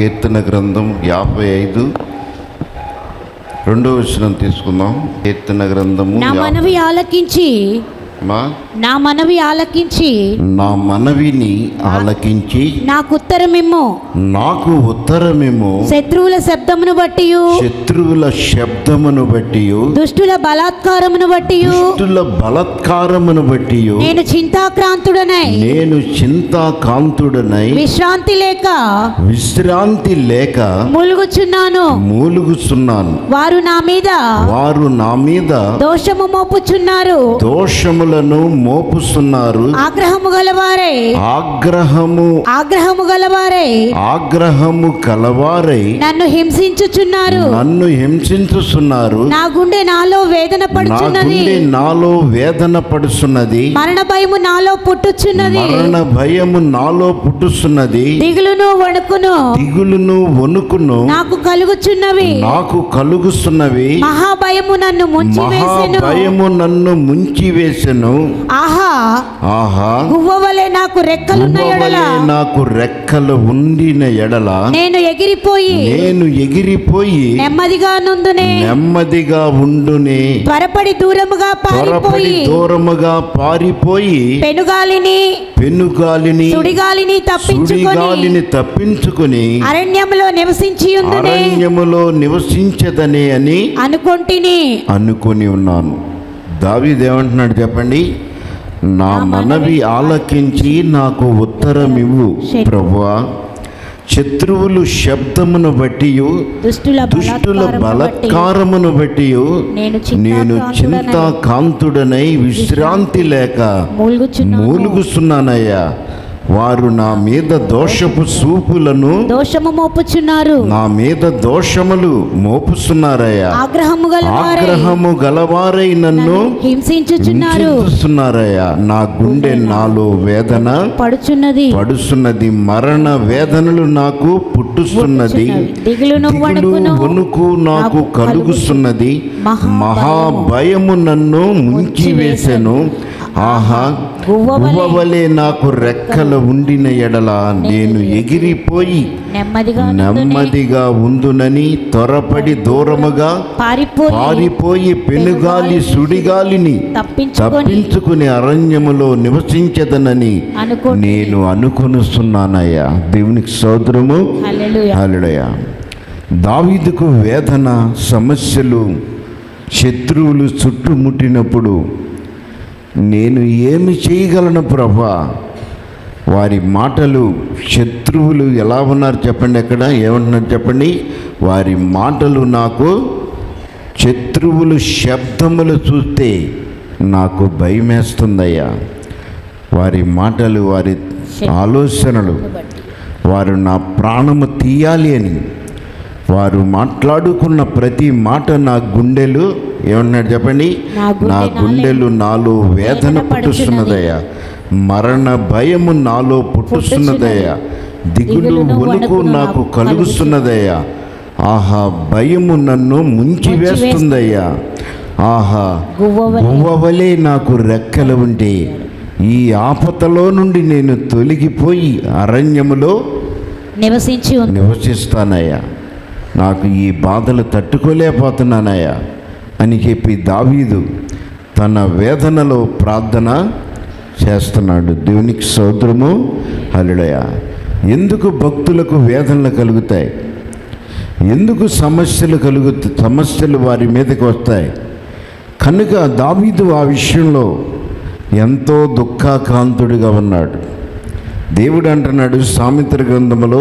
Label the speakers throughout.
Speaker 1: కీర్తన గ్రంథం యాభై ఐదు రెండో వచనం తీసుకుందాం కీర్తన గ్రంథము
Speaker 2: నా
Speaker 1: యా-
Speaker 2: మనవి ఆలకించి
Speaker 1: మా
Speaker 2: నా మనవి ఆలకించి
Speaker 1: నా మనవిని ఆలకించి
Speaker 2: నాకు ఉత్తరమిమ్ము
Speaker 1: నాకు ఉత్తరమేమో
Speaker 2: శత్రువుల శబ్దమును బట్టి
Speaker 1: శత్రువుల శబ్దమును బట్టి
Speaker 2: దుష్టుల బలాత్కారమును బట్టి
Speaker 1: దుష్టుల బలత్కారమును బట్టి
Speaker 2: నేను చింతాక్రాంతుడనై
Speaker 1: నేను చింతాకాంతుడనై
Speaker 2: విశ్రాంతి లేక
Speaker 1: విశ్రాంతి లేక
Speaker 2: మూలుగుచున్నాను
Speaker 1: మూలుగుచున్నాను
Speaker 2: వారు నా మీద
Speaker 1: వారు నా మీద
Speaker 2: దోషము మోపుచున్నారు
Speaker 1: దోషములను మోపుస్తున్నారు
Speaker 2: ఆగ్రహము గలవారే
Speaker 1: ఆగ్రహము
Speaker 2: ఆగ్రహము గలవారే
Speaker 1: ఆగ్రహము కలవారై
Speaker 2: నన్ను హింసించుచున్నారు
Speaker 1: నన్ను హింసించుతున్నారు
Speaker 2: నా గుండె నాలో వేదన
Speaker 1: నా
Speaker 2: పడుచున్నది
Speaker 1: గుండె నాలో వేదన పడుతున్నది
Speaker 2: మరణ భయము నాలో పుట్టుచున్నది
Speaker 1: మరణ భయము నాలో పుట్టుస్తున్నది
Speaker 2: దిగులును వణుకును
Speaker 1: దిగులును వణుకును
Speaker 2: నాకు కలుగుచున్నవి
Speaker 1: నాకు కలుగుస్తున్నవి
Speaker 2: మహాభయము నన్ను ముంచివేసెను
Speaker 1: మహాభయము నన్ను ముంచివేసెను
Speaker 2: ఆహా
Speaker 1: ఆహా
Speaker 2: గువ్వవలే నాకు రెక్కలున్న ఎడల
Speaker 1: గువ్వవలె నాకు రెక్కలు ఉండిన ఎడల
Speaker 2: నేను ఎగిరిపోయి
Speaker 1: నేను ఎగిరిపోయి
Speaker 2: నెమ్మదిగా నుందునే
Speaker 1: నెమ్మదిగా ఉండునే
Speaker 2: త్వరపడి దూరముగా
Speaker 1: త్వరపడి
Speaker 2: పారిపోయి
Speaker 1: దూరముగా పారిపోయి
Speaker 2: పెనుగాలిని
Speaker 1: పెనుగాలిని
Speaker 2: సుడిగాలిని తప్పించుకొని
Speaker 1: సుడిగాలిని తప్పించుకుని
Speaker 2: అరణ్యములో నివసించి ఉందునే
Speaker 1: అరణ్యములో నివసించదనే అని
Speaker 2: అనుకొంటిని
Speaker 1: అనుకొని ఉన్నాను దావీదేమంటున్నాడు చెప్పండి నా మనవి ఆలకించి నాకు ఉత్తరం ఇవ్వు ప్రభువా శత్రువులు శబ్దమును బట్టి
Speaker 2: దుష్టుల
Speaker 1: దుష్టుల
Speaker 2: బలాత్కారమును బట్టి
Speaker 1: బలత్కారమును బట్టి
Speaker 2: నేను
Speaker 1: నేను చింతాకాంతుడనై విశ్రాంతి లేక
Speaker 2: మూలుగుచున్నాను
Speaker 1: మూలుగుస్తున్నానయ్యా వారు నా మీద దోషపు సూపులను
Speaker 2: దోషము మోపుచున్నారు
Speaker 1: నా మీద దోషములు మోపుస్తున్నారయ్యా
Speaker 2: ఆగ్రహము గలవారే
Speaker 1: ఆగ్రహము గలవారై నన్ను
Speaker 2: హింసించుచున్నారు
Speaker 1: హింసిస్తున్నారయ్యా నా గుండె నాలో వేదన
Speaker 2: పడుచున్నది
Speaker 1: పడుస్తున్నది మరణ వేదనలు నాకు పుట్టుస్తున్నది
Speaker 2: దిగులును
Speaker 1: దిగులు
Speaker 2: వణుకును
Speaker 1: వణుకు నాకు కలుగుస్తున్నది
Speaker 2: మహా
Speaker 1: మహాభయము నన్ను ముంచివేసెను ఆహా
Speaker 2: గువ్వవలె
Speaker 1: గువ్వవలే నాకు రెక్కలు ఉండిన ఎడల నేను ఎగిరిపోయి
Speaker 2: నెమ్మదిగా నుండునే
Speaker 1: నెమ్మదిగా ఉందునని త్వరపడి దూరముగా
Speaker 2: పారిపోయి
Speaker 1: పారిపోయి పెనుగాలి సుడిగాలిని
Speaker 2: తప్పించుకొని
Speaker 1: తప్పించుకుని అరణ్యములో నివసించదనని
Speaker 2: అనుకోండి
Speaker 1: నేను అనుకొనుస్తున్నానయ్యా దేవునికి సోదరము
Speaker 2: హల్లెలూయా
Speaker 1: హల్లెలూయా దావీదుకు వేదన సమస్యలు శత్రువులు చుట్టుముట్టినప్పుడు నేను ఏమి చేయగలను ప్రభా వారి మాటలు శత్రువులు ఎలా ఉన్నారు చెప్పండి ఎక్కడ ఏమంటున్నారు చెప్పండి వారి మాటలు నాకు శత్రువులు శబ్దములు చూస్తే నాకు భయమేస్తుందయ్యా వారి మాటలు వారి ఆలోచనలు వారు నా ప్రాణము తీయాలి అని వారు మాట్లాడుకున్న ప్రతి మాట నా గుండెలు ఏమన్నాడు చెప్పండి
Speaker 2: నా గుండె
Speaker 1: నా
Speaker 2: నాలో
Speaker 1: గుండెలు నాలో వేదన
Speaker 2: వేదన
Speaker 1: పుట్టుస్తున్నదయ్యా మరణ భయము నాలో పుట్టుస్తున్నదయ్యా దిగులు
Speaker 2: దిగులును
Speaker 1: వణుకు
Speaker 2: వణుకును
Speaker 1: నాకు
Speaker 2: నాకు
Speaker 1: కలుగుతున్నదయ్యా ఆహా భయము నన్ను ముంచివేస్తుందయ్యా ఆహా
Speaker 2: గువ్వవలె
Speaker 1: గువ్వవలే నాకు రెక్కలు ఉంటే ఈ ఆపదలో నుండి నేను తొలగిపోయి అరణ్యములో
Speaker 2: నివసించి ఉంది
Speaker 1: నివసిస్తానయ్యా నాకు ఈ బాధలు తట్టుకోలేకపోతున్నానయ్యా అని చెప్పి దావీదు తన వేదనలో ప్రార్థన చేస్తున్నాడు దేవునికి సోదరము హలుడయ ఎందుకు భక్తులకు వేదనలు కలుగుతాయి ఎందుకు సమస్యలు కలుగు సమస్యలు వారి మీదకి వస్తాయి కనుక దావీదు ఆ విషయంలో ఎంతో దుఃఖాకాంతుడిగా ఉన్నాడు దేవుడు అంటున్నాడు సామిత్ర గ్రంథములో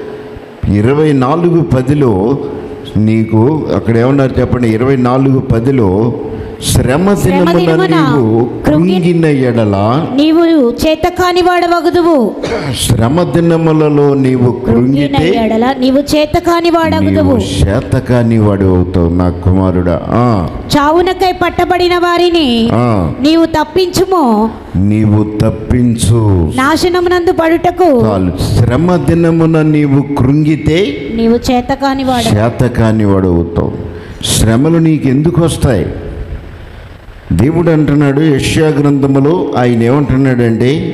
Speaker 1: ఇరవై నాలుగు పదిలో నీకు అక్కడ ఏమన్నారు చెప్పండి ఇరవై నాలుగు పదిలో శ్రమ దినమున
Speaker 2: దినమున
Speaker 1: నీవు కృంగిన ఎడల
Speaker 2: నీవు చేతకాని వాడవగుదువు
Speaker 1: శ్రమ దినములలో నీవు
Speaker 2: కృంగిన
Speaker 1: కృంగితే
Speaker 2: ఎడల నీవు చేతకాని వాడగుదువు
Speaker 1: నీవు శాతకాని వాడు అవుతావు నా కుమారుడా ఆ,
Speaker 2: చావునకై పట్టబడిన వారిని
Speaker 1: ఆ,
Speaker 2: నీవు తప్పించుము
Speaker 1: నీవు తప్పించు
Speaker 2: నాశనమునందు పడుటకు
Speaker 1: చాలు శ్రమ దినమున నీవు కృంగితే
Speaker 2: నీవు చేతకాని వాడ
Speaker 1: శాతకాని వాడు అవుతావు శ్రమలు నీకు ఎందుకు వస్తాయి దేవుడు అంటున్నాడు యష్యా గ్రంథములో ఆయన ఏమంటున్నాడంటే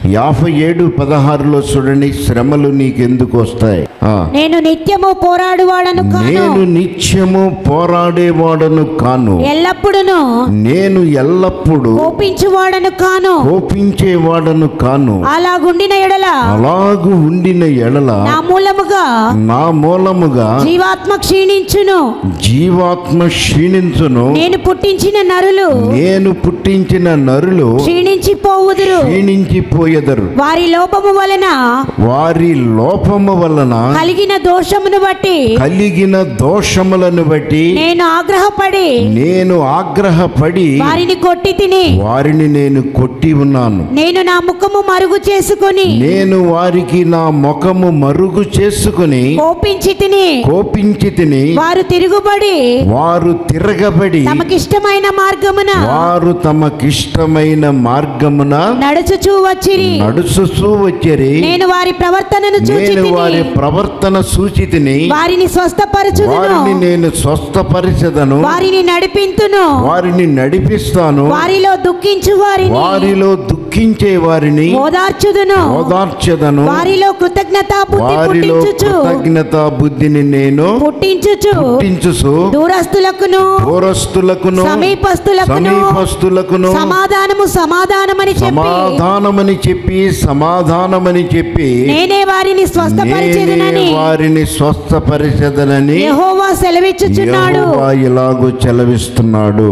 Speaker 1: యాభై ఏడు పదహారులో చూడండి శ్రమలు నీకెందుకు వస్తాయి ఆ.
Speaker 2: నేను నిత్యము పోరాడువాడను కాను
Speaker 1: నేను నిత్యము పోరాడేవాడను కాను
Speaker 2: ఎల్లప్పుడును
Speaker 1: నేను ఎల్లప్పుడూ
Speaker 2: కోపించువాడను కాను
Speaker 1: కోపించేవాడను కాను
Speaker 2: అలాగుండిన ఎడల
Speaker 1: అలాగు ఉండిన ఎడల
Speaker 2: నా మూలముగా
Speaker 1: నా మూలముగా
Speaker 2: జీవాత్మ క్షీణించును
Speaker 1: జీవాత్మ క్షీణించును
Speaker 2: నేను పుట్టించిన నరులు
Speaker 1: నేను పుట్టించిన నరులు
Speaker 2: క్షీణించిపోవుదురు
Speaker 1: క్షీణించిపోయెదరు
Speaker 2: వారి లోపము వలన
Speaker 1: వారి లోపము వలన
Speaker 2: కలిగిన దోషమును బట్టి
Speaker 1: కలిగిన దోషములను బట్టి
Speaker 2: నేను ఆగ్రహపడి
Speaker 1: నేను ఆగ్రహపడి
Speaker 2: వారిని కొట్టి తిని
Speaker 1: వారిని నేను కొట్టి ఉన్నాను
Speaker 2: నేను నా ముఖము మరుగు చేసుకొని
Speaker 1: నేను వారికి నా ముఖము మరుగు చేసుకుని
Speaker 2: కోపించి తిని
Speaker 1: కోపించి తిని
Speaker 2: వారు తిరుగుబడి
Speaker 1: వారు తిరగబడి
Speaker 2: తమకిష్టమైన మార్గమున
Speaker 1: వారు తమకిష్టమైన మార్గమున
Speaker 2: నడుచుచూ వచ్చిరి
Speaker 1: నడుచుచూ వచ్చరి
Speaker 2: నేను వారి ప్రవర్తనను చూచి
Speaker 1: నేను వారి
Speaker 2: తిని
Speaker 1: ప్రవర్తన సూచితిని
Speaker 2: వారిని స్వస్థపరచుదును
Speaker 1: వారిని నేను స్వస్థపరిచదను
Speaker 2: వారిని నడిపింతును
Speaker 1: వారిని నడిపిస్తాను
Speaker 2: వారిలో దుఃఖించు వారిని
Speaker 1: వారిలో దుఃఖించే వారిని
Speaker 2: ఓదార్చుదును
Speaker 1: ఓదార్చదను
Speaker 2: వారిలో కృతజ్ఞతా బుద్ధి
Speaker 1: వారిలో
Speaker 2: పుట్టించుచు
Speaker 1: కృతజ్ఞత బుద్ధిని నేను
Speaker 2: పుట్టించుచు
Speaker 1: పుట్టించుసు
Speaker 2: దూరస్తులకును
Speaker 1: దూరస్తులకును
Speaker 2: సమీపస్తులకును
Speaker 1: సమీపస్తులకును
Speaker 2: సమాధానము సమాధానమని చెప్పి
Speaker 1: సమాధానమని చెప్పి సమాధానమని చెప్పి
Speaker 2: నేనే వారిని
Speaker 1: నేనే
Speaker 2: స్వస్థపరిచేదనని
Speaker 1: వారిని స్వస్థపరిచదనని
Speaker 2: యెహోవా సెలవిచ్చుచున్నాడు
Speaker 1: యెహోవా ఇలాగూ చెలవిస్తున్నాడు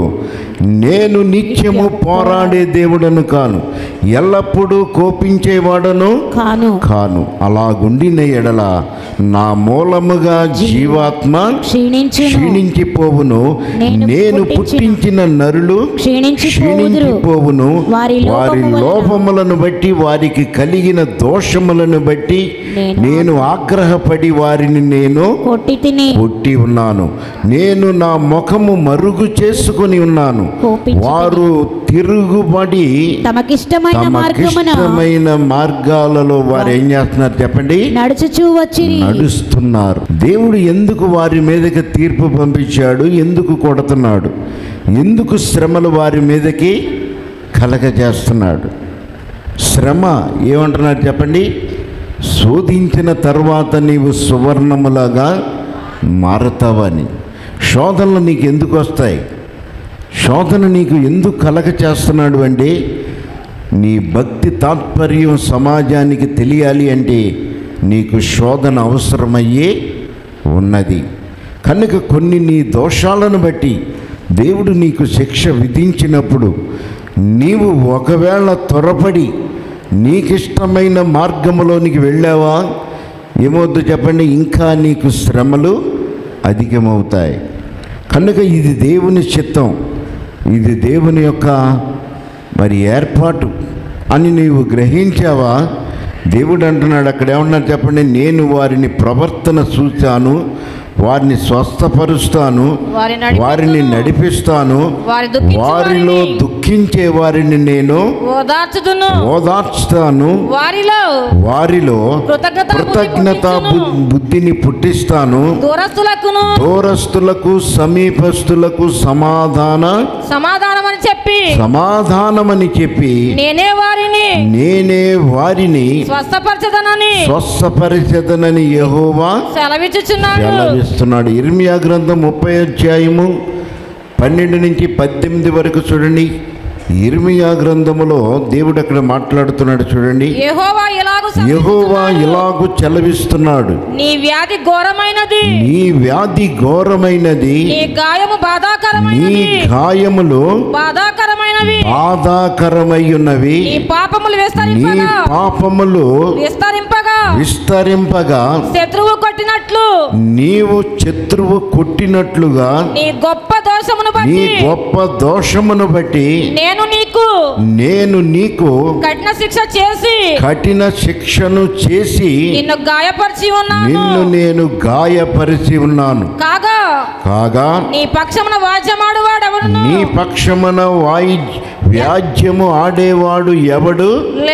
Speaker 1: నేను నిత్యము పోరాడే దేవుడను కాను ఎల్లప్పుడూ కోపించేవాడను
Speaker 2: కాను
Speaker 1: కాను అలాగుండిన ఎడల నా మూలముగా జీవాత్మ
Speaker 2: క్షీణించును
Speaker 1: క్షీణించిపోవును
Speaker 2: నేను
Speaker 1: నేను
Speaker 2: పుట్టించిన
Speaker 1: పుట్టించిన నరులు
Speaker 2: క్షీణించిపోవుదురు
Speaker 1: క్షీణించిపోవును
Speaker 2: వారి
Speaker 1: వారి
Speaker 2: లోపము వలన
Speaker 1: లోపములను బట్టి వారికి కలిగిన దోషములను బట్టి
Speaker 2: నేను
Speaker 1: నేను ఆగ్రహపడి వారిని నేను
Speaker 2: కొట్టి తిని
Speaker 1: కొట్టి ఉన్నాను నేను నా ముఖము మరుగు చేసుకుని ఉన్నాను
Speaker 2: కోపించి
Speaker 1: వారు తిరుగుబడి
Speaker 2: తమకిష్టమైన మార్గమున
Speaker 1: తమకిష్టమైన మార్గాలలో వారు ఏం చేస్తున్నారు చెప్పండి
Speaker 2: నడుచుచూ వచ్చిరి
Speaker 1: నడుస్తున్నారు దేవుడు ఎందుకు వారి మీదకి తీర్పు పంపించాడు ఎందుకు కొడుతున్నాడు ఎందుకు శ్రమలు వారి మీదకి కలగజేస్తున్నాడు శ్రమ ఏమంటున్నారు చెప్పండి శోధించిన తర్వాత నీవు సువర్ణములాగా మారతావని శోధనలు నీకు ఎందుకు వస్తాయి శోధన నీకు ఎందుకు కలగ చేస్తున్నాడు అంటే నీ భక్తి తాత్పర్యం సమాజానికి తెలియాలి అంటే నీకు శోధన అవసరమయ్యే ఉన్నది కనుక కొన్ని నీ దోషాలను బట్టి దేవుడు నీకు శిక్ష విధించినప్పుడు నీవు ఒకవేళ త్వరపడి నీకిష్టమైన మార్గములోనికి వెళ్ళావా ఏమవుద్దు చెప్పండి ఇంకా నీకు శ్రమలు అధికమవుతాయి కనుక ఇది దేవుని చిత్తం ఇది దేవుని యొక్క మరి ఏర్పాటు అని నీవు గ్రహించావా దేవుడు అంటున్నాడు అక్కడ ఏమన్నా చెప్పండి నేను వారిని ప్రవర్తన చూచాను వారిని స్వస్థపరుస్తాను
Speaker 3: వారి నడిపించును.
Speaker 1: వారిని నడిపిస్తాను
Speaker 3: వారి దుఃఖించు
Speaker 1: వారిలో
Speaker 3: వారిని
Speaker 1: దుఃఖించే వారిని నేను
Speaker 3: ఓదార్చుదును
Speaker 1: ఓదార్చుతాను
Speaker 3: వారిలో
Speaker 1: వారిలో
Speaker 3: కృతజ్ఞత
Speaker 1: కృతజ్ఞత బు- బుద్ధిని పుట్టిస్తాను
Speaker 3: దూరస్తులకును
Speaker 1: దూరస్తులకు సమీపస్తులకు సమాధాన
Speaker 3: సమాధానం అని చెప్పి
Speaker 1: సమాధానమని చెప్పి
Speaker 3: నేనే వారిని
Speaker 1: నేనే వారిని
Speaker 3: స్వస్థపరచదనని
Speaker 1: స్వస్థపరిచదనని యెహోవా
Speaker 3: సెలవిచ్చుచున్నాడు
Speaker 1: సెలవిస్తున్నాడు ఇర్మియా గ్రంథం ముప్పై అధ్యాయము పన్నెండు నుంచి పద్దెనిమిది వరకు చూడండి ఇర్మియా గ్రంథములో దేవుడు అక్కడ మాట్లాడుతున్నాడు చూడండి
Speaker 3: యెహోవా ఇలాగు
Speaker 1: యెహోవా ఇలాగు చెలవిస్తున్నాడు
Speaker 3: నీ వ్యాధి ఘోరమైనది
Speaker 1: నీ వ్యాధి ఘోరమైనది
Speaker 3: నీ గాయము
Speaker 1: నీ
Speaker 3: బాధాకరమైనది
Speaker 1: గాయములు
Speaker 3: బాధాకరమైనవి
Speaker 1: బాధాకరమై ఉన్నవి
Speaker 3: నీ పాపములు
Speaker 1: నీ
Speaker 3: విస్తరింపగా
Speaker 1: పాపములు
Speaker 3: విస్తరింపగా
Speaker 1: విస్తరింపగా
Speaker 3: శత్రువు కొట్టినట్లు
Speaker 1: నీవు శత్రువు కొట్టినట్లుగా
Speaker 3: నీ గొప్ప దోషమును
Speaker 1: నీ
Speaker 3: బట్టి
Speaker 1: గొప్ప దోషమును బట్టి
Speaker 3: నేను నీకు
Speaker 1: నేను నీకు
Speaker 3: కఠిన శిక్ష చేసి
Speaker 1: కఠిన శిక్షను చేసి
Speaker 3: నిన్ను గాయపరిచి ఉన్నాను
Speaker 1: నిన్ను నేను గాయపరిచి ఉన్నాను
Speaker 3: కాగా
Speaker 1: కాగా
Speaker 3: నీ పక్షమున వాద్యమాడు వాడెవడును
Speaker 1: నీ పక్షమున వాయి వ్యాజ్యము ఆడేవాడు ఎవడు
Speaker 3: లేడు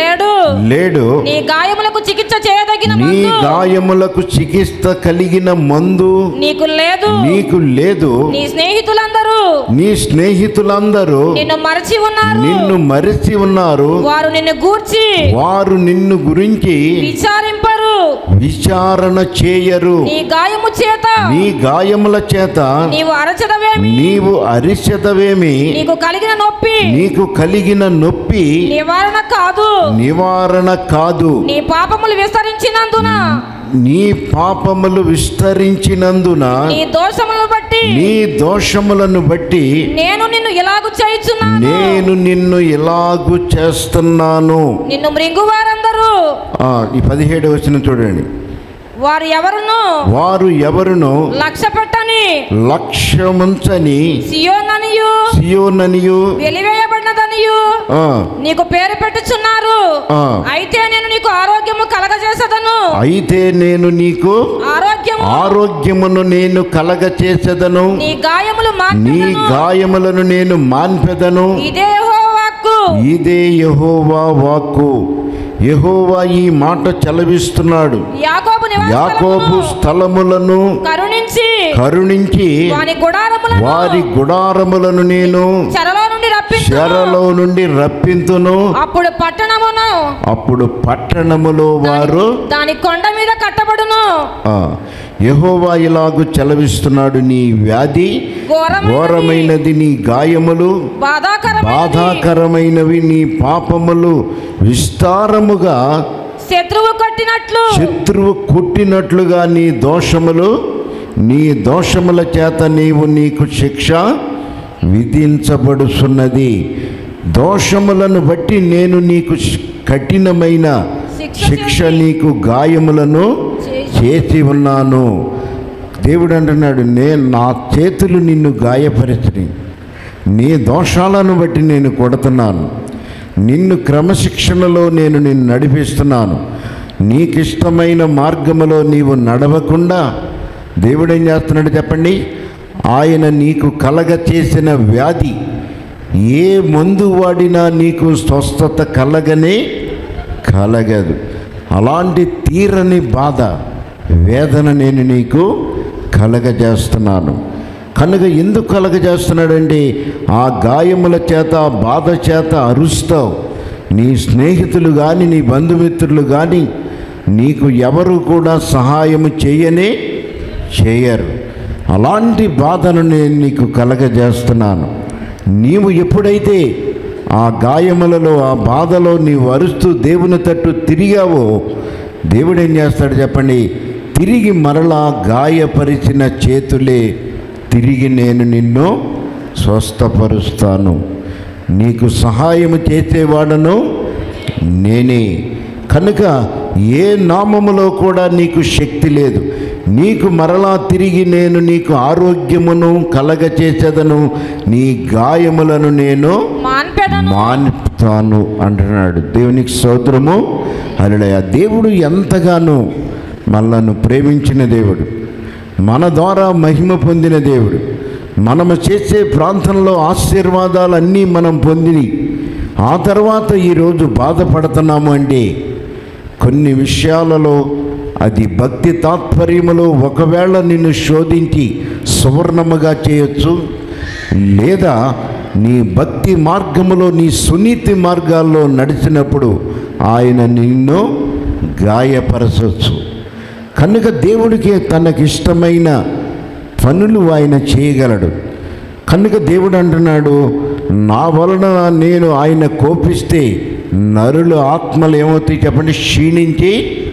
Speaker 1: లేడు
Speaker 3: నీ గాయములకు చికిత్స చేయదగిన
Speaker 1: నీ
Speaker 3: మందు
Speaker 1: గాయములకు చికిత్స కలిగిన మందు
Speaker 3: నీకు లేదు
Speaker 1: నీకు లేదు
Speaker 3: నీ స్నేహితులందరూ
Speaker 1: నీ స్నేహితులందరూ
Speaker 3: నిన్ను మరచి ఉన్నారు
Speaker 1: నిన్ను మరిచి ఉన్నారు
Speaker 3: వారు నిన్ను గూర్చి
Speaker 1: వారు నిన్ను గురించి
Speaker 3: విచారింపరు
Speaker 1: విచారణ చేయరు
Speaker 3: నీ గాయము చేత
Speaker 1: నీ గాయముల చేత
Speaker 3: నీవు అరచదవేమి
Speaker 1: నీవు అరిషతవేమి
Speaker 3: నీకు కలిగిన నొప్పి
Speaker 1: నీకు కలిగిన నొప్పి
Speaker 3: నివారణ కాదు
Speaker 1: నివారణ కాదు
Speaker 3: నీ పాపములు విస్తరించినందున
Speaker 1: నీ పాపములు విస్తరించినందున
Speaker 3: నీ దోషములను బట్టి
Speaker 1: నీ దోషములను బట్టి
Speaker 3: నేను నిన్ను ఇలాగు చేయుచున్నాను
Speaker 1: నేను నిన్ను ఇలాగు చేస్తున్నాను
Speaker 3: నిన్ను మృంగువారందరూ
Speaker 1: ఆ, ఈ పదిహేడు వచ్చిన చూడండి
Speaker 3: వారు ఎవరును
Speaker 1: వారు ఎవరును
Speaker 3: లక్ష్య పెట్టని
Speaker 1: లక్ష్యముంచని
Speaker 3: సియోననియు
Speaker 1: సియోననియు
Speaker 3: వెలివేయబడినదనియు
Speaker 1: ఆ,
Speaker 3: నీకు పేరు పెట్టుచున్నారు
Speaker 1: ఆ.
Speaker 3: అయితే నేను నీకు ఆరోగ్యము కలగజేసదను
Speaker 1: అయితే నేను నీకు
Speaker 3: ఆరోగ్యము
Speaker 1: ఆరోగ్యమును నేను కలగ చేసేదను
Speaker 3: నీ గాయములు
Speaker 1: నీ
Speaker 3: మాన్పెదను
Speaker 1: గాయములను నేను మాన్పెదను
Speaker 3: ఇదే యెహోవా వాక్కు
Speaker 1: ఇదే యహోవా వాక్కు యహోవా ఈ మాట చలవిస్తున్నాడు
Speaker 3: యాకోబు
Speaker 1: యాకోబు
Speaker 3: నివాస
Speaker 1: స్థలములను
Speaker 3: కరుణించి
Speaker 1: కరుణించి
Speaker 3: వాని గుడారములను
Speaker 1: వారి గుడారములను నేను
Speaker 3: చెరలో నుండి రప్పించు
Speaker 1: చెరలో నుండి రప్పింతును
Speaker 3: అప్పుడు పట్టణమును
Speaker 1: అప్పుడు పట్టణములో వారు
Speaker 3: దాని కొండ మీద కట్టబడును
Speaker 1: ఆ, యెహోవా ఇలాగు చలవిస్తున్నాడు నీ వ్యాధి
Speaker 3: ఘోరమైనది,
Speaker 1: ఘోరమైనది నీ గాయములు
Speaker 3: బాధాకరమైనది
Speaker 1: బాధాకరమైనవి నీ పాపములు విస్తారముగా
Speaker 3: శత్రువు కొట్టినట్లు
Speaker 1: శత్రువు కుట్టినట్లుగా నీ దోషములు నీ దోషముల చేత నీవు నీకు శిక్ష విధించబడుచున్నది దోషములను బట్టి నేను నీకు శ్- కఠినమైన
Speaker 3: శిక్ష
Speaker 1: శిక్ష
Speaker 3: చేసి-
Speaker 1: నీకు గాయములను
Speaker 3: చేసి-
Speaker 1: చేసి ఉన్నాను దేవుడు అంటున్నాడు నేను నా చేతులు నిన్ను గాయపరిచి నీ దోషాలను బట్టి నేను కొడుతున్నాను నిన్ను క్రమశిక్షణలో నేను నిన్ను నడిపిస్తున్నాను నీకిష్టమైన మార్గములో నీవు నడవకుండా దేవుడు ఏం చేస్తున్నాడు చెప్పండి ఆయన నీకు కలగ చేసిన వ్యాధి ఏ మందు వాడినా నీకు స్వస్థత కలగనే కలగదు అలాంటి తీరని బాధ వేదన నేను నీకు కలగజేస్తున్నాను కనుక ఎందుకు కలగజేస్తున్నాడంటే ఆ గాయముల చేత ఆ బాధ చేత అరుస్తావు నీ స్నేహితులు కానీ నీ బంధుమిత్రులు కానీ నీకు ఎవరు కూడా సహాయము చేయనే చేయరు అలాంటి బాధను నేను నీకు కలగజేస్తున్నాను నీవు ఎప్పుడైతే ఆ గాయములలో ఆ బాధలో నీవు అరుస్తూ దేవుని తట్టు తిరిగావో దేవుడు ఏం చేస్తాడు చెప్పండి తిరిగి మరలా గాయపరిచిన చేతులే తిరిగి నేను నిన్ను స్వస్థపరుస్తాను నీకు సహాయము చేసేవాడను నేనే కనుక ఏ నామములో కూడా నీకు శక్తి లేదు నీకు మరలా తిరిగి నేను నీకు ఆరోగ్యమును కలగచేసేదను నీ గాయములను నేను
Speaker 3: మాన్పెదను
Speaker 1: మాన్పుతాను అంటున్నాడు దేవునికి స్తోత్రము అలడయ దేవుడు ఎంతగానో మనల్ని ప్రేమించిన దేవుడు మన ద్వారా మహిమ పొందిన దేవుడు మనము చేసే ప్రాంతంలో ఆశీర్వాదాలన్నీ మనం పొందిని ఆ తర్వాత ఈరోజు బాధపడుతున్నాము అంటే కొన్ని విషయాలలో అది భక్తి తాత్పర్యములో ఒకవేళ నిన్ను శోధించి సువర్ణముగా చేయొచ్చు లేదా నీ భక్తి మార్గములో నీ సునీతి మార్గాల్లో నడిచినప్పుడు ఆయన నిన్ను గాయపరచవచ్చు కనుక దేవుడికి తనకిష్టమైన పనులు ఆయన చేయగలడు కనుక దేవుడు అంటున్నాడు నా వలన నేను ఆయన కోపిస్తే నరుల ఆత్మలు ఏమవుతాయి చెప్పండి క్షీణించి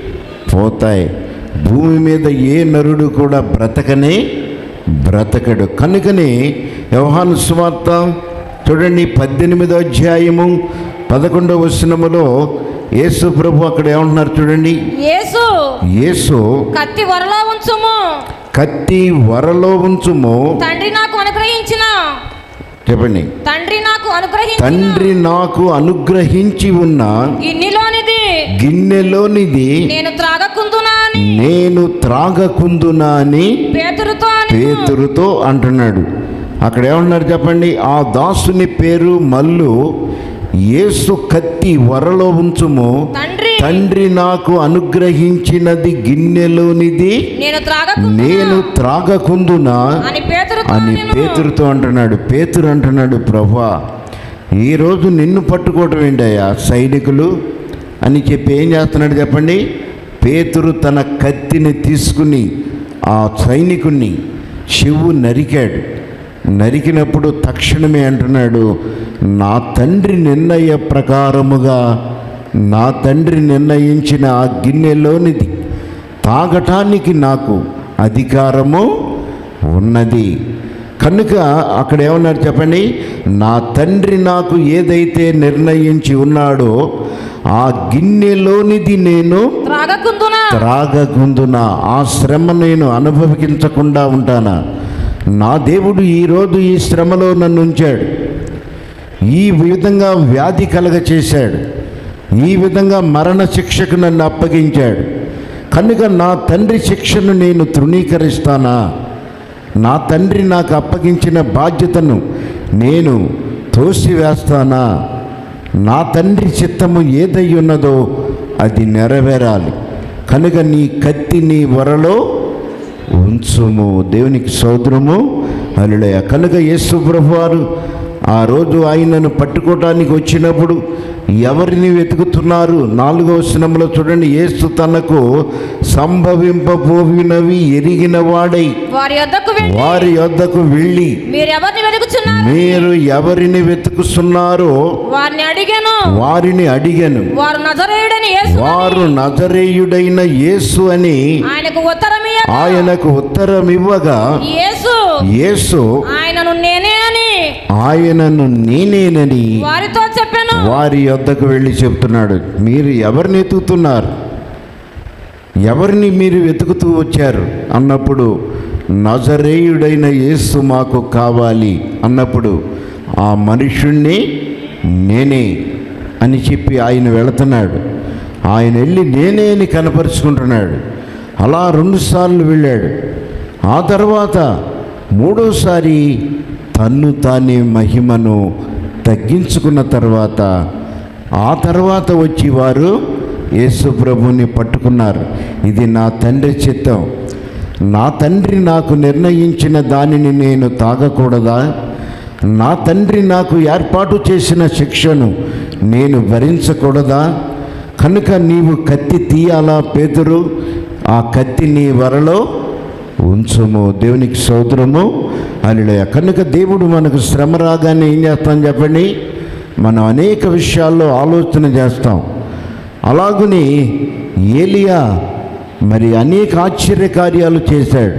Speaker 1: పోతాయి భూమి మీద ఏ నరుడు కూడా బ్రతకనే బ్రతకడు కనుకనే వ్యవహాను సువార్త చూడండి పద్దెనిమిదో అధ్యాయము పదకొండవ వచనములో యేసు ప్రభు అక్కడ ఏమంటున్నారు చూడండి
Speaker 3: యేసు
Speaker 1: యేసు
Speaker 3: కత్తి వరలో ఉంచుము
Speaker 1: కత్తి వరలో ఉంచుము
Speaker 3: తండ్రి నాకు అనుగ్రహించిన
Speaker 1: చెప్పండి
Speaker 3: తండ్రి నాకు అనుగ్రహించిన
Speaker 1: తండ్రి నాకు అనుగ్రహించి ఉన్న
Speaker 3: గిన్నెలోనిది
Speaker 1: గిన్నెలోనిది
Speaker 3: నేను త్రాగకుందునా అని
Speaker 1: నేను త్రాగకుందునా అని
Speaker 3: పేతురుతో అని
Speaker 1: పేతురుతో అంటున్నాడు అక్కడ ఏమన్నారు చెప్పండి ఆ దాసుని పేరు మల్లు యేసు కత్తి వరలో ఉంచుము
Speaker 3: తండ్రి
Speaker 1: తండ్రి నాకు అనుగ్రహించినది గిన్నెలోనిది
Speaker 3: నేను త్రాగకు
Speaker 1: నేను త్రాగకుందునా
Speaker 3: అని పేతురుతో
Speaker 1: అని
Speaker 3: నేను
Speaker 1: పేతురుతో అంటున్నాడు పేతురు అంటున్నాడు ప్రభా ఈరోజు నిన్ను పట్టుకోవటం ఏంటయ్యా సైనికులు అని చెప్పి ఏం చేస్తున్నాడు చెప్పండి పేతురు తన కత్తిని తీసుకుని ఆ సైనికుణ్ణి శివు నరికాడు నరికినప్పుడు తక్షణమే అంటున్నాడు నా తండ్రి నిర్ణయ ప్రకారముగా నా తండ్రి నిర్ణయించిన ఆ గిన్నెలోనిది తాగటానికి నాకు అధికారము ఉన్నది కనుక అక్కడ ఏమన్నారు చెప్పండి నా తండ్రి నాకు ఏదైతే నిర్ణయించి ఉన్నాడో ఆ గిన్నెలోనిది నేను
Speaker 3: త్రాగకుందునా
Speaker 1: త్రాగకుందున ఆ శ్రమ నేను అనుభవించకుండా ఉంటానా నా దేవుడు ఈరోజు ఈ శ్రమలో నన్ను ఉంచాడు ఈ విధంగా వ్యాధి కలగ చేశాడు ఈ విధంగా మరణ శిక్షకు నన్ను అప్పగించాడు కనుక నా తండ్రి శిక్షను నేను తృణీకరిస్తానా నా తండ్రి నాకు అప్పగించిన బాధ్యతను నేను తోసివేస్తానా నా తండ్రి చిత్తము ఏదై ఉన్నదో అది నెరవేరాలి కనుక నీ కత్తి నీ వరలో ఉంచుము దేవునికి సోదరము అల్లుడయ కనుక యేసు ప్రభువారు ఆ రోజు ఆయనను పట్టుకోవటానికి వచ్చినప్పుడు ఎవరిని వెతుకుతున్నారు నాలుగవ సినంలో చూడండి యేసు తనకు సంభవింపబోవినవి ఎరిగిన వాడై
Speaker 3: వారి వద్దకు వెళ్ళి
Speaker 1: వారి యొద్దకు వెళ్ళి
Speaker 3: మీరు ఎవరిని వెతుకుచున్నారు
Speaker 1: మీరు ఎవరిని వెతుకుతున్నారో
Speaker 3: వారిని అడిగాను
Speaker 1: వారిని అడిగాను
Speaker 3: వారు నజరేయుడని యేసు
Speaker 1: వారు నజరేయుడైన యేసు అని
Speaker 3: ఆయనకు ఉత్తరం
Speaker 1: ఆయనకు ఉత్తరం ఇవ్వగా
Speaker 3: యేసు
Speaker 1: యేసు
Speaker 3: ఆయనను నేనే అని
Speaker 1: ఆయనను నేనేనని
Speaker 3: వారితో చెప్పాను
Speaker 1: వారి యొద్దకు వెళ్ళి చెప్తున్నాడు మీరు ఎవరిని వెతుకుతున్నారు ఎవరిని మీరు వెతుకుతూ వచ్చారు అన్నప్పుడు నజరేయుడైన యేసు మాకు కావాలి అన్నప్పుడు ఆ మనుషుణ్ణి నేనే అని చెప్పి ఆయన వెళుతున్నాడు ఆయన వెళ్ళి నేనే అని కనపరుచుకుంటున్నాడు అలా రెండుసార్లు వెళ్ళాడు ఆ తర్వాత మూడోసారి తన్ను తానే మహిమను తగ్గించుకున్న తర్వాత ఆ తర్వాత వచ్చి వారు యేసు ప్రభుని పట్టుకున్నారు ఇది నా తండ్రి చిత్తం నా తండ్రి నాకు నిర్ణయించిన దానిని నేను తాగకూడదా నా తండ్రి నాకు ఏర్పాటు చేసిన శిక్షను నేను భరించకూడదా కనుక నీవు కత్తి తీయాలా పేతురు ఆ కత్తి నీ వరలో ఉంచుము దేవునికి సోదరము అల్లుడయ కనుక దేవుడు మనకు శ్రమ రాగానే ఏం చేస్తాం చెప్పండి మనం అనేక విషయాల్లో ఆలోచన చేస్తాం అలాగుని ఏలియా మరి అనేక ఆశ్చర్య కార్యాలు చేశాడు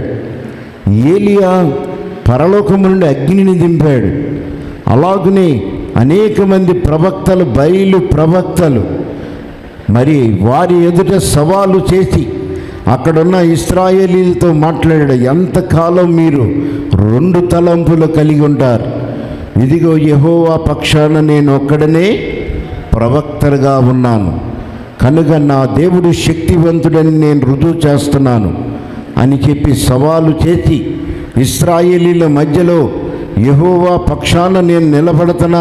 Speaker 1: ఏలియా పరలోకము నుండి అగ్నిని దింపాడు అలాగునే అనేక మంది ప్రవక్తలు బయలు ప్రవక్తలు మరి వారి ఎదుట సవాలు చేసి అక్కడున్న ఇస్రాయేలీలతో మాట్లాడాడు ఎంతకాలం మీరు రెండు తలంపులు కలిగి ఉంటారు ఇదిగో యెహోవా పక్షాన నేను ఒక్కడనే ప్రవక్తగా ఉన్నాను కనుక నా దేవుడు శక్తివంతుడని నేను రుజువు చేస్తున్నాను అని చెప్పి సవాలు చేసి ఇస్రాయేలీల మధ్యలో యెహోవా పక్షాన నేను నిలబడతనా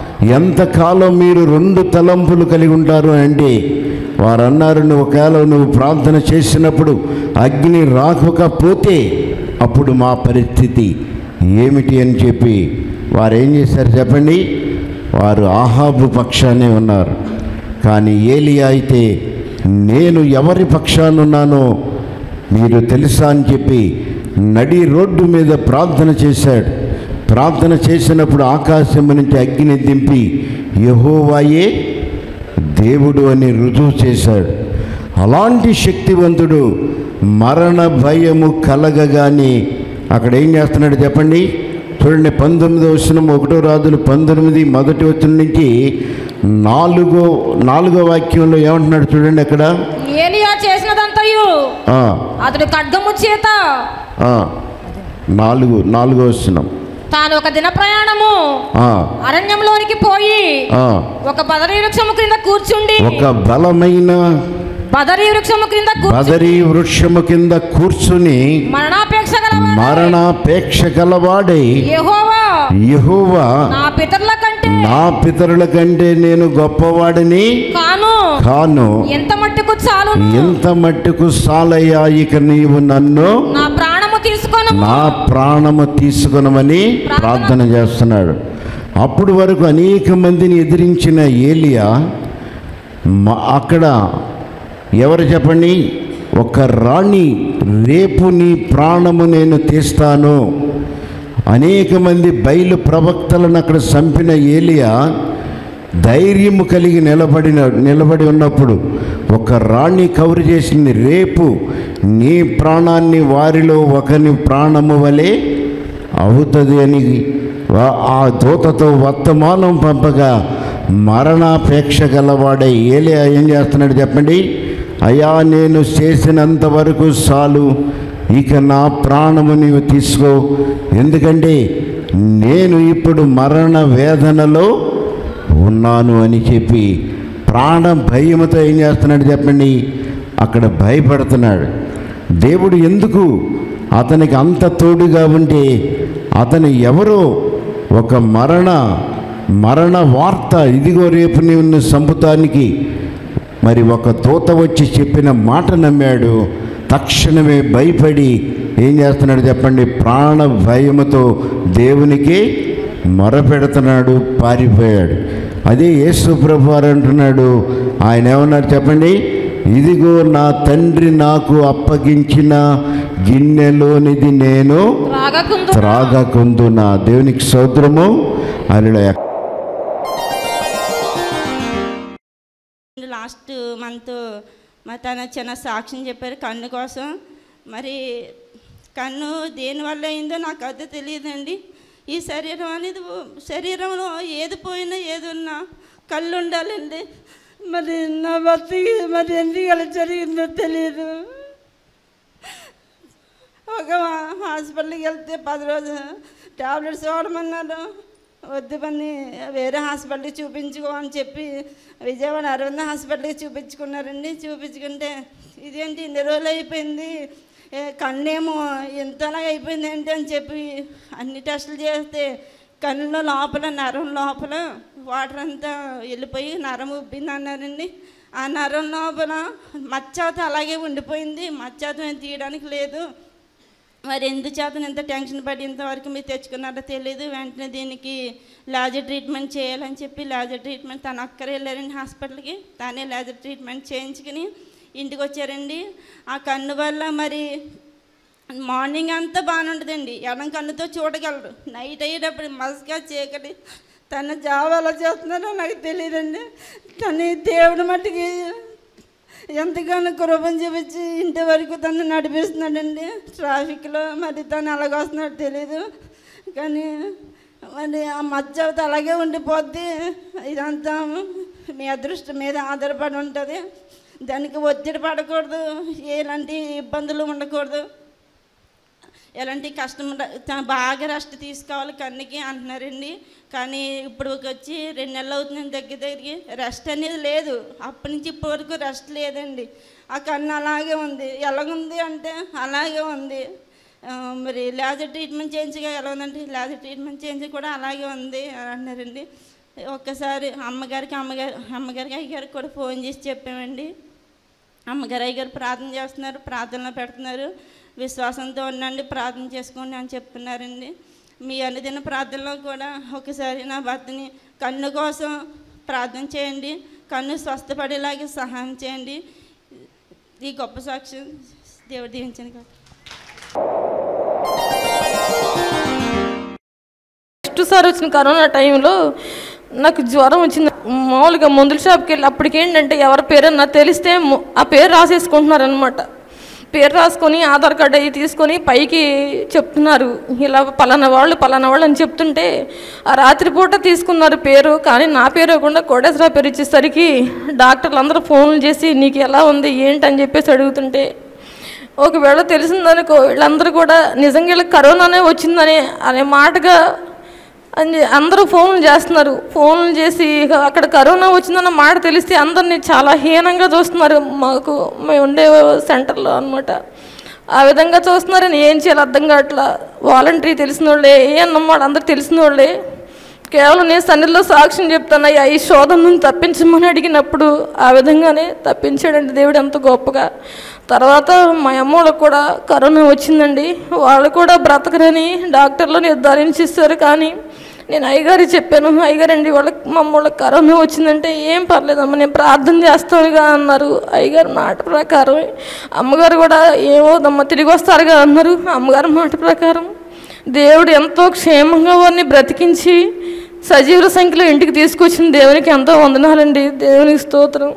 Speaker 1: ఎంతకాలం మీరు రెండు తలంపులు కలిగి ఉంటారు అంటే వారు అన్నారు నువ్వు ఒకవేళ నువ్వు ప్రార్థన చేసినప్పుడు అగ్ని రాకపోతే అప్పుడు మా పరిస్థితి ఏమిటి అని చెప్పి వారు ఏం చేశారు చెప్పండి వారు ఆహాబు పక్షానే ఉన్నారు కానీ ఏలియా అయితే నేను ఎవరి పక్షానున్నానో మీరు తెలుసా అని చెప్పి నడి రోడ్డు మీద ప్రార్థన చేశాడు ప్రార్థన చేసినప్పుడు ఆకాశం నుంచి అగ్ని దింపి యహోవాయే దేవుడు అని రుజువు చేశాడు అలాంటి శక్తివంతుడు మరణ భయము కలగగానే అక్కడ ఏం చేస్తున్నాడు చెప్పండి చూడండి పంతొమ్మిదో వచనం ఒకటో రాజులు పంతొమ్మిది మొదటి వచ్చిన నుంచి నాలుగో నాలుగో వాక్యంలో ఏమంటున్నాడు చూడండి అక్కడ
Speaker 3: ఏలియా చేసినదంతయు
Speaker 1: ఆ,
Speaker 3: అతడు ఖడ్గము చేత
Speaker 1: ఆ, నాలుగు నాలుగో వచనం
Speaker 3: తాను ఒక దిన ప్రయాణము
Speaker 1: ఆ,
Speaker 3: అరణ్యంలోనికి పోయి
Speaker 1: ఆ,
Speaker 3: ఒక బదరీ వృక్షము క్రింద కూర్చుండి
Speaker 1: ఒక బలమైన
Speaker 3: బదరీ వృక్షము క్రింద కూర్చుని
Speaker 1: బదరీ వృక్షము కింద కూర్చుని
Speaker 3: మరణాపేక్ష గలవాడు
Speaker 1: మరణాపేక్ష గలవాడై
Speaker 3: యెహోవా
Speaker 1: యెహోవా
Speaker 3: నా పితరుల కంటే కంటే
Speaker 1: నా పితరుల కంటే నేను గొప్పవాడిని
Speaker 3: కాను
Speaker 1: కాను
Speaker 3: ఎంత మట్టుకు చాలు
Speaker 1: ఎంత మట్టుకు సాలయ్యా ఇక నీవు నన్ను
Speaker 3: నా ప్రాణము తీసుకొను
Speaker 1: నా ప్రాణము తీసుకునమని ప్రార్థన చేస్తున్నాడు అప్పుడు వరకు అనేక మందిని ఎదిరించిన ఏలియా మ- అక్కడ ఎవరు చెప్పండి ఒక రాణి రేపు నీ ప్రాణము నేను తీస్తాను అనేక మంది బయలు ప్రవక్తలను అక్కడ చంపిన ఏలియా ధైర్యము కలిగి నిలబడిన నిలబడి ఉన్నప్పుడు ఒక రాణి కవరు చేసింది రేపు నీ ప్రాణాన్ని వారిలో ఒకని ప్రాణము వలె అవుతుంది అని వా- ఆ దూతతో వర్తమానం పంపగా మరణాపేక్ష గలవాడే ఏలియా ఏం చేస్తున్నాడు చెప్పండి అయ్యా నేను చేసినంత వరకు చాలు ఇక నా ప్రాణము నీవు తీసుకో ఎందుకంటే నేను ఇప్పుడు మరణ వేదనలో ఉన్నాను అని చెప్పి ప్రాణ భయముతో ఏం చేస్తున్నాడు చెప్పండి అక్కడ భయపడుతున్నాడు దేవుడు ఎందుకు అతనికి అంత తోడుగా ఉంటే అతను ఎవరో ఒక మరణ మరణ వార్త ఇదిగో రేపు నిన్ను చంపుతానికి మరి ఒక తోత వచ్చి చెప్పిన మాట నమ్మాడు తక్షణమే భయపడి ఏం చేస్తున్నాడు చెప్పండి ప్రాణ భయముతో దేవునికి మొరపెడుతున్నాడు పారిపోయాడు అదే యేసు ప్రభు వారు అంటున్నాడు ఆయన ఏమన్నారు చెప్పండి ఇదిగో నా తండ్రి నాకు అప్పగించిన గిన్నెలోనిది నేను
Speaker 3: త్రాగకుందు
Speaker 1: త్రాగకుందు నా దేవునికి సౌద్రము అలా
Speaker 4: లాస్ట్ మంత్ మరి తన చిన్న సాక్ష్యం చెప్పారు కన్ను కోసం మరి కన్ను దేనివల్ల అయిందో నాకు అది తెలియదండి ఈ శరీరం అనేది శరీరంలో ఏది పోయినా ఏది ఉన్నా కళ్ళు ఉండాలండి మరి నా భర్తకి మరి ఎందుకు అలా జరిగిందో తెలియదు ఒక హాస్పిటల్కి వెళ్తే పది రోజులు టాబ్లెట్స్ వాడమన్నారు వద్దు పని వేరే హాస్పిటల్కి చూపించుకో అని చెప్పి విజయవాడ అరవింద హాస్పిటల్కి చూపించుకున్నారండి చూపించుకుంటే ఇదేంటి ఇన్ని రోజులు అయిపోయింది ఏ, కన్నేమో ఇంతలా అయిపోయింది ఏంటి అని చెప్పి అన్ని టెస్టులు చేస్తే కన్నులో లోపల నరం లోపల వాటర్ అంతా వెళ్ళిపోయి నరం ఉబ్బింది అన్నారండి ఆ నరం లోపల మచ్చాత అలాగే ఉండిపోయింది మచ్చాతం ఏం తీయడానికి లేదు మరి ఎందుచేత ఇంత టెన్షన్ పడి ఇంతవరకు మీరు తెచ్చుకున్నారో తెలియదు వెంటనే దీనికి లేజర్ ట్రీట్మెంట్ చేయాలని చెప్పి లేజర్ ట్రీట్మెంట్ తను అక్కరే వెళ్ళారండి హాస్పిటల్కి తానే లేజర్ ట్రీట్మెంట్ చేయించుకుని ఇంటికి వచ్చారండి ఆ కన్ను వల్ల మరి మార్నింగ్ అంతా బాగానే ఉంటుందండి ఎడం కన్నుతో చూడగలరు నైట్ అయ్యేటప్పుడు మసగా చీకటి తన జాబ్ ఎలా చేస్తున్నారో నాకు తెలియదండి తను దేవుడి మట్టుకి ఎంతగానో కృపం చూపించి ఇంటి వరకు తను నడిపిస్తున్నాడండి ట్రాఫిక్లో మరి తను అలాగ వస్తున్నాడు తెలీదు కానీ మరి ఆ మధ్యవత అలాగే ఉండిపోద్ది ఇదంతా మీ అదృష్టం మీద ఆధారపడి ఉంటుంది దానికి ఒత్తిడి పడకూడదు ఎలాంటి ఇబ్బందులు ఉండకూడదు ఎలాంటి కష్టం ఉండ- త- బాగా రెస్ట్ తీసుకోవాలి కన్నుకి అంటున్నారండి కానీ ఇప్పుడు వచ్చి రెండు నెలలు అవుతుంది దగ్గర దగ్గరికి రెస్ట్ అనేది లేదు అప్పటి నుంచి ఇప్పటి వరకు రెస్ట్ లేదండి ఆ కన్ను అలాగే ఉంది ఎలాగుంది అంటే అలాగే ఉంది ఆ, మరి లేజర్ ట్రీట్మెంట్ చేయించగా ఎలా ఉందంటే లేజర్ ట్రీట్మెంట్ చేయించి కూడా అలాగే ఉంది అని అన్నారండి ఒక్కసారి అమ్మగారికి అమ్మగారు అమ్మగారికి అయ్యగారికి కూడా ఫోన్ చేసి చెప్పామండి అమ్మగారు అయ్యగారు ప్రార్థన చేస్తున్నారు ప్రార్థనలో పెడుతున్నారు విశ్వాసంతో ఉండండి ప్రార్థన చేసుకోండి అని చెప్తున్నారండి మీ అనుదిన ప్రార్థనలో కూడా ఒకసారి నా భర్తని కన్ను కోసం ప్రార్థన చేయండి కన్ను స్వస్థపడేలాగే సహాయం చేయండి ఈ గొప్ప సాక్ష్యం దేవుడు దీవించండి కాదు
Speaker 5: ఫస్ట్ సారి వచ్చిన కరోనా టైంలో నాకు జ్వరం వచ్చింది మామూలుగా మందుల షాప్కి వెళ్ళి అప్పటికి ఏంటంటే ఎవరి పేరన్నా తెలిస్తే ము- ఆ పేరు రాసేసుకుంటున్నారనమాట పేరు రాసుకొని ఆధార్ కార్డు అవి తీసుకొని పైకి చెప్తున్నారు ఇలా పలానా వాళ్ళు పలానా వాళ్ళు అని చెప్తుంటే ఆ రాత్రిపూట తీసుకున్నారు పేరు కానీ నా పేరు ఇవ్వకుండా కోటేశ్వర పేరు ఇచ్చేసరికి డాక్టర్లు అందరూ ఫోన్లు చేసి నీకు ఎలా ఉంది ఏంటి అని చెప్పేసి అడుగుతుంటే ఒకవేళ తెలిసిందనుకో వీళ్ళందరూ కూడా నిజంగా వీళ్ళకి కరోనానే వచ్చిందని అనే మాటగా అని అందరూ ఫోన్లు చేస్తున్నారు ఫోన్లు చేసి ఇక అక్కడ కరోనా వచ్చిందన్న మాట తెలిస్తే అందరినీ చాలా హీనంగా చూస్తున్నారు మాకు మేము ఉండే సెంటర్లో అనమాట ఆ విధంగా చూస్తున్నారని ఏం చేయాలి అర్థం కావట్లా వాలంటరీ తెలిసిన వాళ్ళే ఏ అన్నమాట అందరు తెలిసిన వాళ్ళే కేవలం నేను సన్నిధిలో సాక్ష్యం చెప్తానయ్యా ఈ శోధన నుంచి తప్పించమని అడిగినప్పుడు ఆ విధంగానే తప్పించాడండి దేవుడు ఎంత గొప్పగా తర్వాత మా అమ్మోళ్ళకు కూడా కరోనా వచ్చిందండి వాళ్ళు కూడా బ్రతకరని డాక్టర్లు నిర్ధారించిస్తారు కానీ నేను అయ్యగారికి చెప్పాను అయ్యగారండి వాళ్ళకి మా అమ్మోళ్ళకి కరోనా వచ్చిందంటే ఏం పర్లేదమ్మా నేను ప్రార్థన చేస్తానుగా అన్నారు అయ్యగారు మాట ప్రకారం అమ్మగారు కూడా ఏమోదమ్మా తిరిగి వస్తారుగా అన్నారు అమ్మగారు మాట ప్రకారం దేవుడు ఎంతో క్షేమంగా వారిని బ్రతికించి సజీవుల సంఖ్యలో ఇంటికి తీసుకొచ్చిన దేవునికి ఎంతో వందనాలండి దేవునికి స్తోత్రం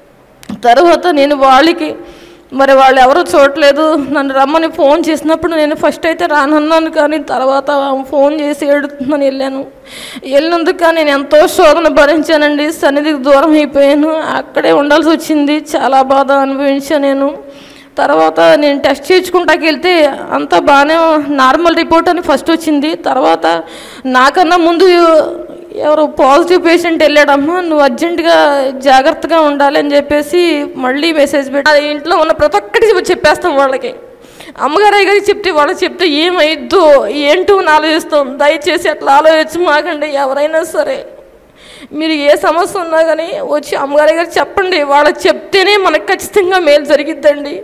Speaker 5: తర్వాత నేను వాళ్ళకి మరి వాళ్ళు ఎవరు చూడలేదు నన్ను రమ్మని ఫోన్ చేసినప్పుడు నేను ఫస్ట్ అయితే రానన్నాను కానీ తర్వాత ఫోన్ చేసి ఏడుతుందని వెళ్ళాను వెళ్ళినందుకు కానీ నేను ఎంతో శోధన భరించానండి సన్నిధికి దూరం అయిపోయాను అక్కడే ఉండాల్సి వచ్చింది చాలా బాధ అనుభవించాను నేను తర్వాత నేను టెస్ట్ చేయించుకుంటాకి వెళ్తే అంతా బాగానే నార్మల్ రిపోర్ట్ అని ఫస్ట్ వచ్చింది తర్వాత నాకన్నా ముందు ఎవరు పాజిటివ్ పేషెంట్ వెళ్ళాడమ్మా నువ్వు అర్జెంటుగా జాగ్రత్తగా ఉండాలి అని చెప్పేసి మళ్ళీ మెసేజ్ పెట్టి అది ఇంట్లో ఉన్న ప్రతి ఒక్కటి చెప్పేస్తాం వాళ్ళకి అమ్మగారు అయ్యగారికి చెప్తే వాళ్ళకి చెప్తే ఏమైద్దో ఏంటో అని ఆలోచిస్తాం దయచేసి అట్లా ఆలోచించి మాకండి ఎవరైనా సరే మీరు ఏ సమస్య ఉన్నా కానీ వచ్చి అమ్మగారి గారు చెప్పండి వాళ్ళకి చెప్తేనే మనకు ఖచ్చితంగా మేలు జరిగిద్దండి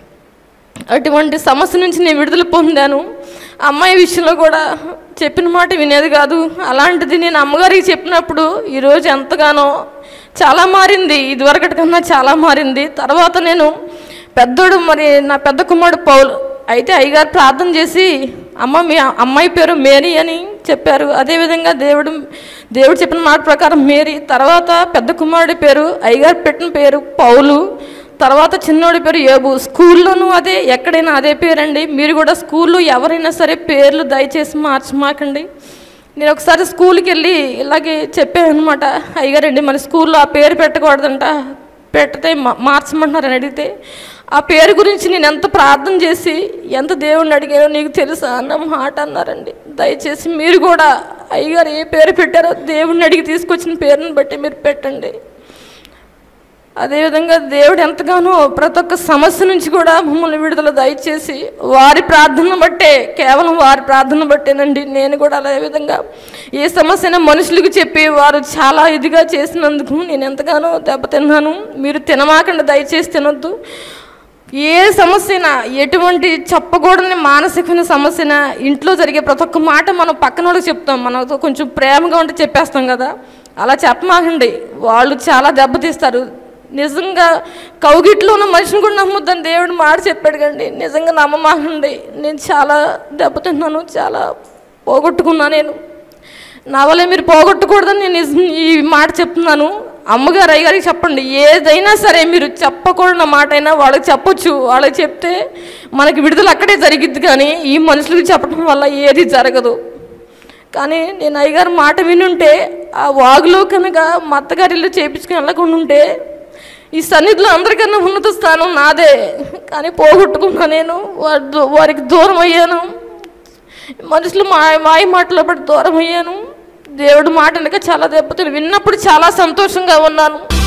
Speaker 5: అటువంటి సమస్య నుంచి నేను విడుదల పొందాను అమ్మాయి విషయంలో కూడా చెప్పిన మాట వినేది కాదు అలాంటిది నేను అమ్మగారికి చెప్పినప్పుడు ఈరోజు ఎంతగానో చాలా మారింది ఇదివరకటి కన్నా చాలా మారింది తర్వాత నేను పెద్దోడు మరి నా పెద్ద కుమారుడు పౌలు అయితే అయ్యగారు ప్రార్థన చేసి అమ్మ మీ అమ్మాయి పేరు మేరీ అని చెప్పారు అదేవిధంగా దేవుడు దేవుడు చెప్పిన మాట ప్రకారం మేరీ తర్వాత పెద్ద కుమారుడి పేరు అయ్యగారు పెట్టిన పేరు పౌలు తర్వాత చిన్నోడి పేరు యోబు స్కూల్లోనూ అదే ఎక్కడైనా అదే పేరండి మీరు కూడా స్కూల్లో ఎవరైనా సరే పేర్లు దయచేసి మార్చమాకండి నేను ఒకసారి స్కూల్కి వెళ్ళి ఇలాగే చెప్పాను అనమాట అయ్యగారండి మన స్కూల్లో ఆ పేరు పెట్టకూడదంట పెడితే మా మార్చమంటున్నారని అడిగితే ఆ పేరు గురించి నేను ఎంత ప్రార్థన చేసి ఎంత దేవుణ్ణి అడిగానో నీకు తెలుసా అన్న మాట అన్నారండి దయచేసి మీరు కూడా అయ్యగారు ఏ పేరు పెట్టారో దేవుణ్ణి అడిగి తీసుకొచ్చిన పేరుని బట్టి మీరు పెట్టండి అదేవిధంగా దేవుడు ఎంతగానో ప్రతి ఒక్క సమస్య నుంచి కూడా మమ్మల్ని విడుదల దయచేసి వారి ప్రార్థన బట్టే కేవలం వారి ప్రార్థన బట్టేనండి నేను కూడా అదే విధంగా ఏ సమస్యైనా మనుషులకు చెప్పి వారు చాలా ఇదిగా చేసినందుకు నేను ఎంతగానో దెబ్బతిన్నాను మీరు తినమాకండి దయచేసి తినొద్దు ఏ సమస్యనా ఎటువంటి చెప్పకూడని మానసికమైన సమస్యన ఇంట్లో జరిగే ప్రతి ఒక్క మాట మనం పక్కన వాళ్ళకి చెప్తాం మనతో కొంచెం ప్రేమగా ఉంటే చెప్పేస్తాం కదా అలా చెప్పమాకండి వాళ్ళు చాలా దెబ్బతీస్తారు నిజంగా కౌగిట్లో ఉన్న మనిషిని కూడా నమ్మొద్దని దేవుడు మాట చెప్పాడు కండి నిజంగా నమ్మమాకండి నేను చాలా దెబ్బతిన్నాను చాలా పోగొట్టుకున్నా నేను నా వల్ల మీరు పోగొట్టకూడదని నేను నిజం ఈ మాట చెప్తున్నాను అమ్మగారు అయ్యగారికి చెప్పండి ఏదైనా సరే మీరు చెప్పకూడని మాట అయినా వాళ్ళకి చెప్పొచ్చు వాళ్ళకి చెప్తే మనకి విడుదల అక్కడే జరిగిద్ది కానీ ఈ మనుషులకు చెప్పడం వల్ల ఏది జరగదు కానీ నేను అయ్యగారు మాట వినుంటే ఆ వాగులో కనుక మా అత్తగారి ఇల్లు చేపించుకుని వెళ్ళకుండా ఉంటే ఈ సన్నిధిలో అందరికన్నా ఉన్నత స్థానం నాదే కానీ పోగొట్టుకున్నా నేను వారి దూ- వారికి దూరం అయ్యాను మనుషులు మా మాయ మాటలో పడి దూరం అయ్యాను దేవుడు మాట వెనక చాలా దెబ్బతిని విన్నప్పుడు చాలా సంతోషంగా ఉన్నాను